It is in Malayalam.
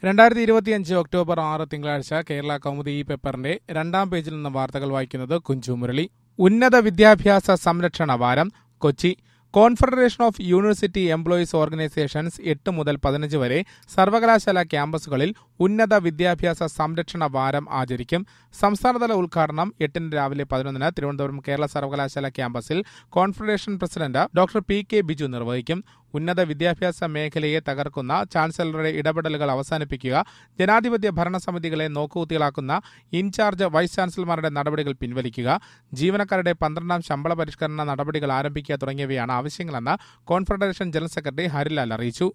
രണ്ടായിരത്തി ഇരുപത്തിയഞ്ച് ഒക്ടോബർ ആറ് തിങ്കളാഴ്ച കേരള കൗമുദി ഈ പേപ്പറിന്റെ രണ്ടാം പേജിൽ നിന്ന് വാർത്തകൾ വായിക്കുന്നത് കുഞ്ചു മുരളി ഉന്നത വിദ്യാഭ്യാസ സംരക്ഷണ വാരം Kochi confederation of university employees organisations എട്ട് മുതൽ പതിനഞ്ച് വരെ സർവകലാശാല ക്യാമ്പസുകളിൽ ഉന്നത വിദ്യാഭ്യാസ സംരക്ഷണ വാരം ആചരിക്കും സംസ്ഥാനതല ഉദ്ഘാടനം എട്ടിന് രാവിലെ പതിനൊന്നിന് തിരുവനന്തപുരം കേരള സർവകലാശാല ക്യാമ്പസിൽ confederation president doctor P K Biju നിർവഹിക്കും ഉന്നത വിദ്യാഭ്യാസ മേഖലയെ തകർക്കുന്ന ചാൻസലറുടെ ഇടപെടലുകൾ അവസാനിപ്പിക്കുക ജനാധിപത്യ ഭരണസമിതികളെ നോക്കുകുത്തികളാക്കുന്ന ഇൻചാർജ് വൈസ് ചാൻസലർമാരുടെ നടപടികൾ പിൻവലിക്കുക ജീവനക്കാരുടെ പന്ത്രണ്ടാം ശമ്പള പരിഷ്കരണ നടപടികൾ ആരംഭിക്കുക തുടങ്ങിയവയാണ് ആവശ്യങ്ങളെന്ന് കോൺഫെഡറേഷൻ ജനറൽ സെക്രട്ടറി ഹരിലാൽ അറിയിച്ചു